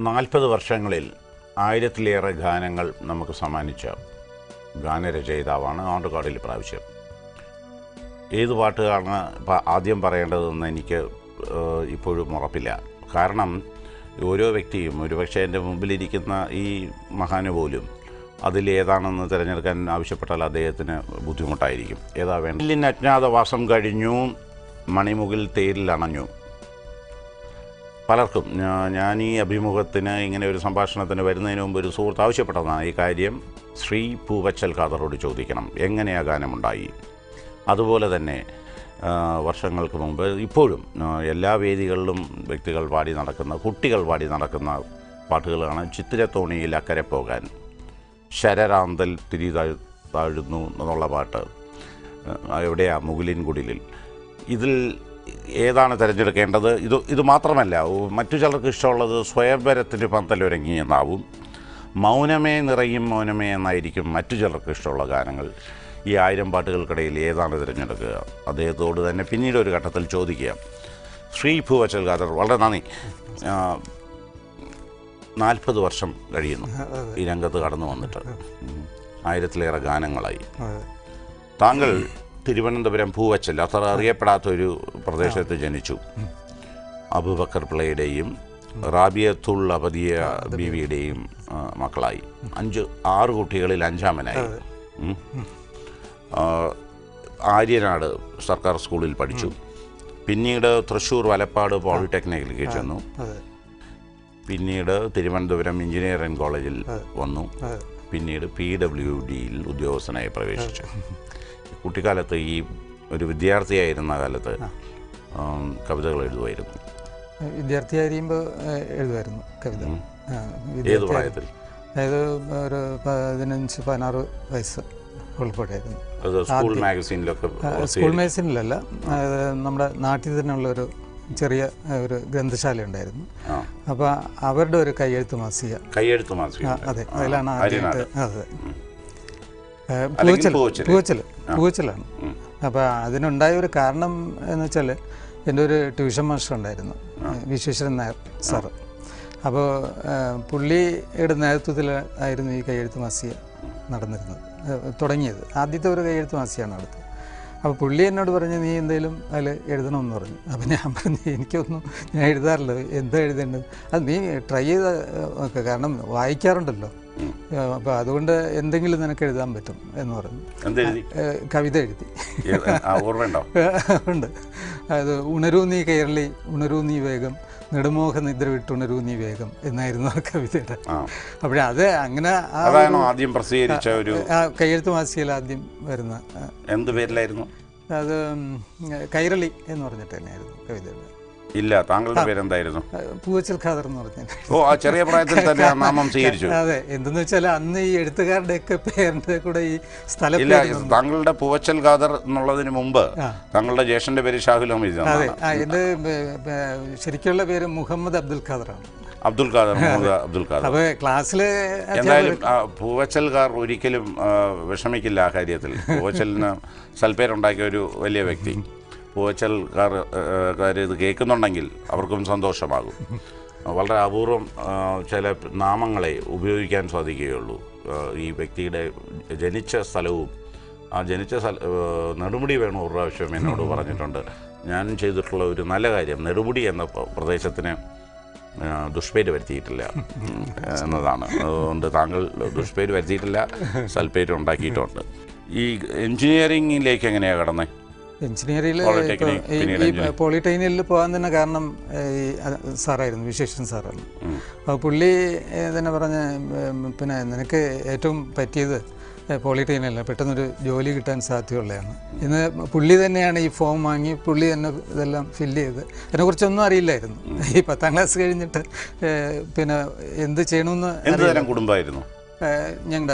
നാൽപ്പത് വർഷങ്ങളിൽ ആയിരത്തിലേറെ ഗാനങ്ങൾ നമുക്ക് സമ്മാനിച്ച ഗാനരചയിതാവാണ് ആണ്ടുകാടിൽ പ്രാവശ്യം ഏത് പാട്ടുകളാണ് പ- ആദ്യം പറയേണ്ടതെന്ന് എനിക്ക് ഏഹ്, ഇപ്പോഴും ഉറപ്പില്ല കാരണം ഓരോ വ്യക്തിയും ഒരുപക്ഷെ എൻ്റെ മുമ്പിലിരിക്കുന്ന ഈ മഹാന് പോലും അതിലേതാണെന്ന് തിരഞ്ഞെടുക്കാൻ ആവശ്യപ്പെട്ടാൽ അദ്ദേഹത്തിന് ബുദ്ധിമുട്ടായിരിക്കും ഏതാ വേണ്ട അജ്ഞാതവാസം കഴിഞ്ഞു മണിമുകിൽ തേരിൽ അണഞ്ഞു പലർക്കും ഞാ- ഞാൻ ഈ അഭിമുഖത്തിന് ഇങ്ങനെ ഒരു സംഭാഷണത്തിന് വരുന്നതിന് മുമ്പ് ഒരു സുഹൃത്ത് ആവശ്യപ്പെട്ടതാണ് ഈ കാര്യം ശ്രീ പൂവച്ചൽ ഖാദറോട് ചോദിക്കണം എങ്ങനെ ആ ഗാനമുണ്ടായി അതുപോലെ തന്നെ ആ, വർഷങ്ങൾക്ക് മുമ്പ് ഇപ്പോഴും ആ, എല്ലാ വേദികളിലും വ്യക്തികൾ പാടി നടക്കുന്ന കുട്ടികൾ പാടി നടക്കുന്ന പാട്ടുകളാണ് ചിത്തിരത്തോണിയിൽ അക്കരെ പോകാൻ ശരരാന്തൽ തിരി താഴ് താഴുന്നു എന്നുള്ള പാട്ട് ആ, എവിടെയാ മുകിലിൻ കുടിലിൽ ഇതിൽ ഏതാണ് തിരഞ്ഞെടുക്കേണ്ടത് ഇത് ഇത് മാത്രമല്ല ഓ, മറ്റു ചിലർക്ക് ഇഷ്ടമുള്ളത് സ്വയംവരത്തിന് പന്തലൊരുങ്ങി എന്നാവും മൗനമേ നിറയും മൗനമേ എന്നായിരിക്കും മറ്റു ചിലർക്ക് ഇഷ്ടമുള്ള ഗാനങ്ങൾ ഈ ആയിരം പാട്ടുകൾക്കിടയിൽ ഏതാണ് തിരഞ്ഞെടുക്കുക അദ്ദേഹത്തോട് തന്നെ പിന്നീട് ഒരു ഘട്ടത്തിൽ ചോദിക്കുക ശ്രീ ഭൂവച്ചൽ ഖാദർ വളരെ നന്ദി ആ, നാൽപ്പത് വർഷം കഴിയുന്നു ഈ രംഗത്ത് കടന്നു വന്നിട്ട് ഉം. ആയിരത്തിലേറെ ഗാനങ്ങളായി അതെ. താങ്കൾ തിരുവനന്തപുരം പൂവച്ചൽ അത്ര അറിയപ്പെടാത്ത ഒരു പ്രദേശത്ത് ജനിച്ചു അബുബക്കർ പിള്ളയുടെയും റാബിയത്തുൾ അബദിയ ബീവിയുടെയും ആ, മക്കളായി അഞ്ച് ആറ് കുട്ടികളിൽ അഞ്ചാമനായി ഉം. ആ, ആര്യനാട് സർക്കാർ സ്കൂളിൽ പഠിച്ചു പിന്നീട് തൃശ്ശൂർ വലപ്പാട് പോളിടെക്നിക്കിലേക്ക് ചെന്നു അതെ പിന്നീട് തിരുവനന്തപുരം എഞ്ചിനീയറിംഗ് കോളേജിൽ വന്നു അതെ പിന്നീട് പി ഡബ്ല്യു ഡിയിൽ ഉദ്യോഗസ്ഥനായി പ്രവേശിച്ചു കുട്ടിക്കാലത്ത് ഈ ഒരു വിദ്യാർത്ഥിയായിരുന്ന കാലത്ത് ആം, കവിതകൾ എഴുതുമായിരുന്നു വിദ്യാർത്ഥിയായിരിക്കുമ്പോൾ എഴുതുമായിരുന്നു കവിത ആ, ഏത് വിദ്യാർത്ഥി പ്രായത്തിൽ അതായത് ഒരു പതിനഞ്ച് പതിനാറ് വയസ്സ് ഉൾപ്പെടെയായിരുന്നു അത് സ്കൂൾ മാഗസീനിലൊക്കെ സ്കൂൾ മേസിനിലല്ല അതായത് നമ്മുടെ നാട്ടിൽ തന്നെയുള്ള ഒരു ചെറിയ ആ, ഒരു ഗ്രന്ഥശാല ഉണ്ടായിരുന്നു ആ അപ്പോൾ അവരുടെ ഒരു കയ്യെഴുത്ത് മാസിക കൈയെഴുത്ത് മാസിക ആ, അതെ അതിലാണ് ആര്യനാട്. ആദ്യമായിട്ട് അതെ ഏ, അല്ലെങ്കിൽ പൂച്ചൽ പൂവച്ചൽ. പൂച്ചൽ പൂച്ചലാണ് അപ്പോൾ അതിനുണ്ടായ ഒരു കാരണം എന്ന് വെച്ചാൽ എൻ്റെ ഒരു ട്യൂഷൻ മാസ്റ്റർ ഉണ്ടായിരുന്നു വിശ്വേശ്വരൻ നായർ സാറ് അപ്പോൾ പുള്ളിയുടെ നേതൃത്വത്തിൽ ആയിരുന്നു ഈ കയ്യെഴുത്ത് മാസിക നടന്നിരുന്നത് ഏ, തുടങ്ങിയത് ആദ്യത്തെ ഒരു കയ്യെഴുത്ത് മാസികയാണ് അടുത്തത് അപ്പോൾ പുള്ളി എന്നോട് പറഞ്ഞു നീ എന്തെങ്കിലും അതിൽ എഴുതണമെന്ന് പറഞ്ഞു അപ്പോൾ ഞാൻ പറഞ്ഞു എനിക്കൊന്നും ഞാൻ എഴുതാറില്ല എന്താ എഴുതേണ്ടത് അത് നീ ട്രൈ ചെയ്ത ഒക്കെ കാരണം വായിക്കാറുണ്ടല്ലോ അപ്പോൾ അതുകൊണ്ട് എന്തെങ്കിലും നിനക്ക് എഴുതാൻ പറ്റും എന്ന് പറഞ്ഞു എന്തെഴുതി ഏ, കവിത എഴുതി ഏത്? ആ, ഓർമ്മയുണ്ടോ ഉണ്ട് അത് ഉണരൂ നീ കേരളി ഉണരൂ നീ വേഗം നെടുമോഹ നിദ്ര വിട്ടുണരൂ നീ വേഗം എന്നായിരുന്നു ആ കവിതയുടെ ആ അപ്പോൾ അത് അങ്ങനെ ആ അതാണോ ആദ്യം പ്രസിദ്ധീകരിച്ച ഒരു ആ കയ്യെഴുത്ത് മാസികയിൽ ആദ്യം വരുന്ന ആ, എന്ത് പേരിലായിരുന്നു അത് ഉം, കൈരളി എന്ന് പറഞ്ഞിട്ട് തന്നെയായിരുന്നു കവിതയുടെ ഇല്ല താങ്കളുടെ പേരെന്തായിരുന്നു ആ, പൂവച്ചൽ ഖാദർ എന്ന് പറഞ്ഞിട്ട് ഓ ആ ചെറിയ പ്രായത്തിൽ തന്നെ ആ നാമം സ്വീകരിച്ചു അതെ എന്തെന്ന് വെച്ചാൽ അന്ന് ഈ എഴുത്തുകാരുടെയൊക്കെ പേരിൻ്റെ കൂടെ ഈ സ്ഥല ഇല്ല താങ്കളുടെ പൂവച്ചൽ ഖാദർ എന്നുള്ളതിന് മുമ്പ് ആ. താങ്കളുടെ ജ്യേഷ്ഠന്റെ പേര് ഷാഹുൽ ഹമീദ് അതെ എന്നാണ് ആ എൻ്റെ ബ- ബ- ശരിക്കുള്ള പേര് മുഹമ്മദ് അബ്ദുൽ ഖാദറാണ് അബ്ദുൽ ഖാദർ മുഹമ്മദ് അബ്ദുൽ ഖാദർ അപ്പോൾ ക്ലാസ്സിൽ എന്തായാലും ആ, പൂവച്ചൽകാർ ഒരിക്കലും ആ, വിഷമിക്കില്ല ആ കാര്യത്തിൽ പൂവച്ചലിന് സൽപ്പേരുണ്ടാക്കിയ ഒരു വലിയ വ്യക്തി പൂവച്ചൽക്കാർ കാർ ഇത് കേൾക്കുന്നുണ്ടെങ്കിൽ അവർക്കും സന്തോഷമാകും വളരെ അപൂർവം ആ, ചില നാമങ്ങളെ ഉപയോഗിക്കാൻ സാധിക്കുകയുള്ളൂ ആ, ഈ വ്യക്തിയുടെ ജനിച്ച സ്ഥലവും ആ ജനിച്ച സ്ഥല ആ, നെടുമുടി വേണു ഒരു പ്രാവശ്യം എന്നോട് പറഞ്ഞിട്ടുണ്ട് ഞാൻ ചെയ്തിട്ടുള്ള ഒരു നല്ല കാര്യം നെടുമുടി എന്ന പ്ര- പ്രദേശത്തിന് ആ, ദുഷ്പേര് വരുത്തിയിട്ടില്ല ഉം, എന്നതാണ് അതുകൊണ്ട് താങ്കൾ ദുഷ്പേര് വരുത്തിയിട്ടില്ല സൽപ്പേര് ഉണ്ടാക്കിയിട്ടുണ്ട് ഈ എഞ്ചിനീയറിംഗിലേക്ക് എങ്ങനെയാണ് കടന്നേ എഞ്ചിനീയറിംഗിൽ Polytechnic, പിന്നീട് ഈ പോളിടെക്നിക്കിൽ പോകാൻ തന്നെ കാരണം ഏ, ഈ അത് സാറായിരുന്നു വിശേഷൻ സാറാണ് അപ്പോൾ പുള്ളി ഏ, തന്നെ പറഞ്ഞ ഉം, പിന്നെ നിനക്ക് ഏറ്റവും പറ്റിയത് പോളിടെക്നിക്കല്ല പെട്ടെന്നൊരു ജോലി കിട്ടാൻ സാധ്യതയുള്ളതാണ് ഇന്ന് പുള്ളി തന്നെയാണ് ഈ ഫോം വാങ്ങി പുള്ളി തന്നെ ഇതെല്ലാം ഫില്ല് ചെയ്ത് അതിനെക്കുറിച്ചൊന്നും അറിയില്ലായിരുന്നു ഈ പത്താം ക്ലാസ് കഴിഞ്ഞിട്ട് ഏ, പിന്നെ എന്ത് ചെയ്യണമെന്ന് എന്ത് തരം കുടുംബമായിരുന്നു ഞങ്ങളുടെ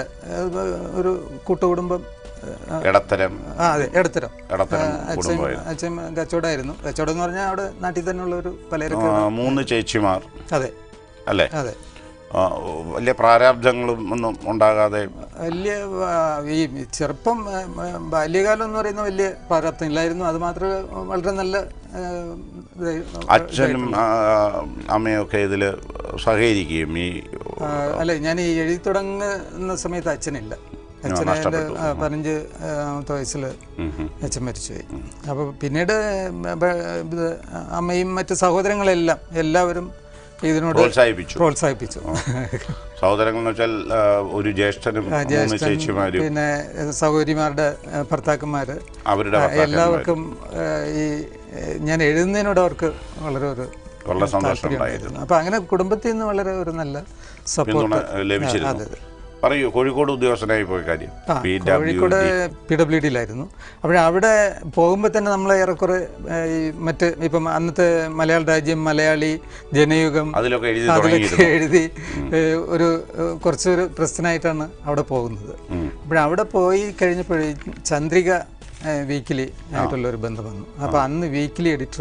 ഒരു കൂട്ടുകുടുംബം ഏ, ഇടത്തരം ആ അതെ ഇടത്തരം ഇടത്തരം അച്ഛൻ കുടുംബമായിരുന്നു അച്ഛൻ കച്ചവടമായിരുന്നു കച്ചവടം എന്ന് പറഞ്ഞാൽ അവിടെ നാട്ടിൽ തന്നെയുള്ള ഒരു പലചരക്ക് ആ, മൂന്ന് ചേച്ചിമാർ അതെ അല്ലേ അതെ ആ, വലിയ പ്രാരാബ്ദങ്ങളും ഒന്നും ഉണ്ടാകാതെ വലിയ ആ, ഈ ചെറുപ്പം ആ, ആ, ബാല്യകാലം എന്ന് പറയുന്ന വലിയ പ്രാരാബ്ദം ഇല്ലായിരുന്നു അത് മാത്രമേ വളരെ നല്ല ആ, ഇത് അച്ഛനും ആ, അമ്മയും ഒക്കെ ഇതിൽ സഹകരിക്കുകയും ഈ ആ, അല്ല ഞാൻ ഈ എഴുതി തുടങ്ങുന്ന സമയത്ത് അച്ഛനില്ല അച്ഛനെ എൻ്റെ നഷ്ടപ്പെട്ടു. ആ, പതിനഞ്ച് ആമത്തെ വയസ്സിൽ ഉം, ഉം. അച്ഛൻ മരിച്ചുപോയി അപ്പോൾ പിന്നീട് ബ- ഇത് അമ്മയും മറ്റ് സഹോദരങ്ങളെല്ലാം എല്ലാവരും ഇതിനോട് പ്രോത്സാഹിപ്പിച്ചു പ്രോത്സാഹിപ്പിച്ചു സഹോദരങ്ങൾ എന്ന് വെച്ചാൽ ആ, ഒരു ജ്യേഷ്ഠനും ആ, മൂന്ന് ജ്യേഷ്ഠൻ, ചേച്ചിമാരും പിന്നെ സഹോദരിമാരുടെ ആ, ഭർത്താക്കന്മാർ അവരുടെ ആ, ഭർത്താക്കന്മാരും. എല്ലാവർക്കും ആ, ഈ ഏ, ഞാൻ എഴുതുന്നതിനോട് അവർക്ക് വളരെ ഒരു വളരെ സന്തോഷം ഉണ്ടായിരുന്നു താല്പര്യമുണ്ടായിരുന്നു അപ്പോൾ അങ്ങനെ കുടുംബത്തിൽ നിന്ന് വളരെ ഒരു നല്ല പിന്തുണ സപ്പോർട്ട് ലഭിച്ചിരുന്നു അതെ, അതെ. പറയൂ കോഴിക്കോട് ഉദ്യോഗസ്ഥനായി പോയ കാര്യം ആ, പി കോഴിക്കോട് പി ഡബ്ല്യു ഡിയിലായിരുന്നു അപ്പോൾ അവിടെ പോകുമ്പോൾ തന്നെ നമ്മൾ ഏറെക്കുറെ ഏ, ഈ മറ്റ് ഇപ്പം അന്നത്തെ മലയാള രാജ്യം മലയാളി ജനയുഗം അതിലൊക്കെ എഴുതി അതിലൊക്കെ തുടങ്ങിയിരുന്നു എഴുതി ഏ, ഒരു ഏ, കുറച്ചൊരു പ്രശ്നമായിട്ടാണ് അവിടെ പോകുന്നത് ഉം. അപ്പോൾ അവിടെ പോയി കഴിഞ്ഞപ്പോഴേ ചന്ദ്രിക വീക്കിലി ആയിട്ടുള്ള ഒരു ബന്ധം വന്നു അപ്പോൾ അന്ന് വീക്കിലി എഡിറ്റർ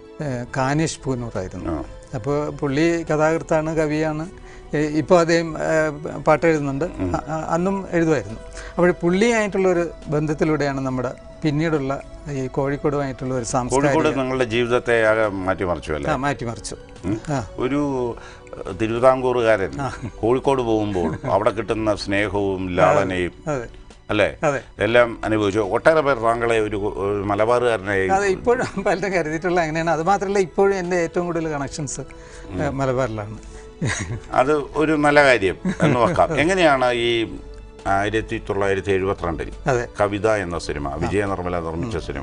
കാനേഷ് പൂനൂറായിരുന്നു അപ്പോൾ പുള്ളി കഥാകൃത്താണ് കവിയാണ് ഇപ്പോൾ അദ്ദേഹം ഏ, പാട്ട് എഴുതുന്നുണ്ട് അ- അ- അന്നും എഴുതുമായിരുന്നു അപ്പോൾ പുള്ളിയായിട്ടുള്ള ഒരു ബന്ധത്തിലൂടെയാണ് നമ്മുടെ പിന്നീടുള്ള ഈ കോഴിക്കോടുമായിട്ടുള്ള ഒരു സാംസ്കാരിക കോഴിക്കോട് നിങ്ങളുടെ ജീവിതത്തെ ആകെ മാറ്റിമറിച്ചു അല്ലേ ആ, മാറ്റിമറിച്ചു ആ ഒരു ഏഹ്, തിരുവിതാംകൂറുകാരൻ കോഴിക്കോട് പോകുമ്പോൾ അവിടെ കിട്ടുന്ന സ്നേഹവും ലാളനയും അതെ അല്ലേ അതെ എല്ലാം അനുഭവിച്ചു ഒട്ടേറെ പേർ താങ്കളെ ഒരു ഒരു മലബാറുകാരനായി അതെ ഇപ്പോഴും പലരും കരുതിയിട്ടുള്ള അങ്ങനെയാണ് അത് മാത്രമല്ല ഇപ്പോഴും എൻ്റെ ഏറ്റവും കൂടുതൽ കണക്ഷൻസ് മലബാറിലാണ് അത് ഒരു നല്ല കാര്യം എന്ന് വെക്കാം എങ്ങനെയാണ് ഈ ആയിരത്തി തൊള്ളായിരത്തി എഴുപത്തിരണ്ടിൽ അതെ കവിത എന്ന സിനിമ വിജയ നിർമ്മല നിർമ്മിച്ച സിനിമ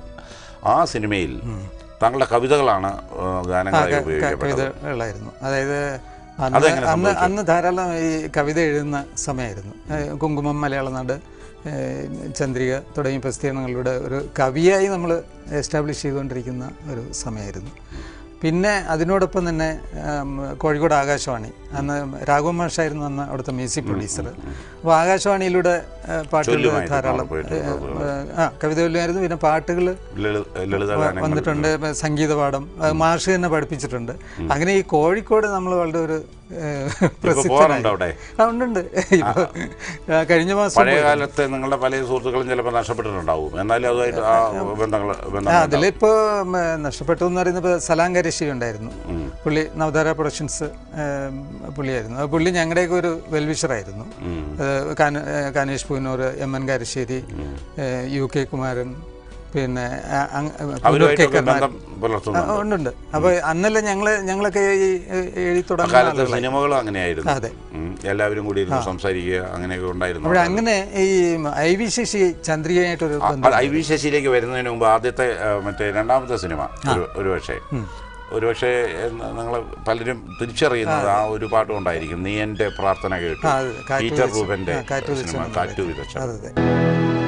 ആ സിനിമയിൽ താങ്കളുടെ കവിതകളാണ് ആ, ഗാനങ്ങളായി ഉപയോഗിക്കപ്പെട്ടത് കവിതകളായിരുന്നു അതായത് അന്ന് അതെങ്ങനെ അന്ന് അന്ന് ധാരാളം ഈ കവിത എഴുതുന്ന സമയമായിരുന്നു ഏഹ് കുങ്കുമം മലയാളനാട് ഏഹ് ചന്ദ്രിക തുടങ്ങിയ പ്രസിദ്ധീകരണങ്ങളുടെ ഒരു കവിയായി നമ്മൾ എസ്റ്റാബ്ലിഷ് ചെയ്തുകൊണ്ടിരിക്കുന്ന ഒരു സമയമായിരുന്നു പിന്നെ അതിനോടൊപ്പം തന്നെ ഉം, കോഴിക്കോട് ആകാശവാണി അന്ന് രാഘവ മാഷായിരുന്നു അന്ന് അവിടുത്തെ മ്യൂസിക് പ്രൊഡ്യൂസർ അപ്പോൾ ആകാശവാണിയിലൂടെ ഏഹ് പാട്ടുകൾ ചൊല്ലുമായിരുന്നു ധാരാളം പോയിട്ടുള്ളത്. ഏഹ്, ആ കവിത ചൊല്ലുമായിരുന്നു പിന്നെ പാട്ടുകൾ ലളിത ലളിത ഗാനങ്ങൾ വന്നിട്ടുണ്ട് ഇപ്പൊ സംഗീത പാഠം അത് മാഷ് തന്നെ പഠിപ്പിച്ചിട്ടുണ്ട് അങ്ങനെ ഈ കോഴിക്കോട് നമ്മൾ വളരെ ഒരു ഏഹ്, പ്രസിദ്ധനായി പോകാറുണ്ട് അവിടെ ആ, ഉണ്ടുണ്ട് ഇപ്പൊ ആ, കഴിഞ്ഞ മാസം പഴയ കാലത്തെ നിങ്ങളുടെ പല സുഹൃത്തുക്കളും ചിലപ്പോൾ നഷ്ടപ്പെട്ടിട്ടുണ്ടാവും എന്നാലും അതുമായിട്ട് ആ ബന്ധങ്ങൾ ബന്ധം ആ അതിലിപ്പോ ഉം, നഷ്ടപ്പെട്ടു എന്ന് പറയുന്നത് ഇപ്പൊ സലാങ്കരിശി ഉണ്ടായിരുന്നു പുള്ളി നവതാര പ്രൊഡക്ഷൻസ് ഏം, പുള്ളിയായിരുന്നു ആ പുള്ളി ഞങ്ങളുടെയൊക്കെ ഒരു വെൽവിഷറായിരുന്നു ഉം. ഏഹ് കാന- ഏഹ് കാനേഷ് പൂനൂർ എം എൻ കാരശ്ശേരി ഏഹ് യു കെ കുമാരൻ പിന്നെ ആ, അങ്- പുനൂർ കെ അവരുമായിട്ടൊക്കെ കരുണാകരൻ. ബന്ധം പുലർത്തുന്നു ആ, ഉണ്ടുണ്ട് അപ്പോൾ അന്നല്ല ഞങ്ങള് ഞങ്ങളൊക്കെ ഈ ഏ- എഴുതി തുടങ്ങുന്ന കാലത്ത് ആളുകളായി സിനിമകളും അങ്ങനെയായിരുന്നു അതെ ഉം. എല്ലാവരും കൂടി ഇരുന്ന് സംസാരിക്കുക അങ്ങനെയൊക്കെ ഉണ്ടായിരുന്നു അപ്പോൾ അങ്ങനെ ഈ ഐ വി ശശി ചന്ദ്രികയായിട്ടൊരു ബന്ധം അത് ഐ വി ശശിയിലേക്ക് വരുന്നതിന് മുമ്പ് ആദ്യത്തെ ആ, മറ്റേ രണ്ടാമത്തെ സിനിമ ഒരു ഒരുപക്ഷെ ഒരുപക്ഷെ നിങ്ങൾ പലരും തിരിച്ചറിയുന്നത് ആ ഒരു പാട്ടും ഉണ്ടായിരിക്കും നീ എൻ്റെ പ്രാർത്ഥന കേട്ടു ആ, അത് കാറ്റ് പീറ്റർ വിതച്ച- റൂബന്റെ ആ, കാറ്റ് വിതച്ച സിനിമ കാറ്റു വിതച്ച അതെ അതെ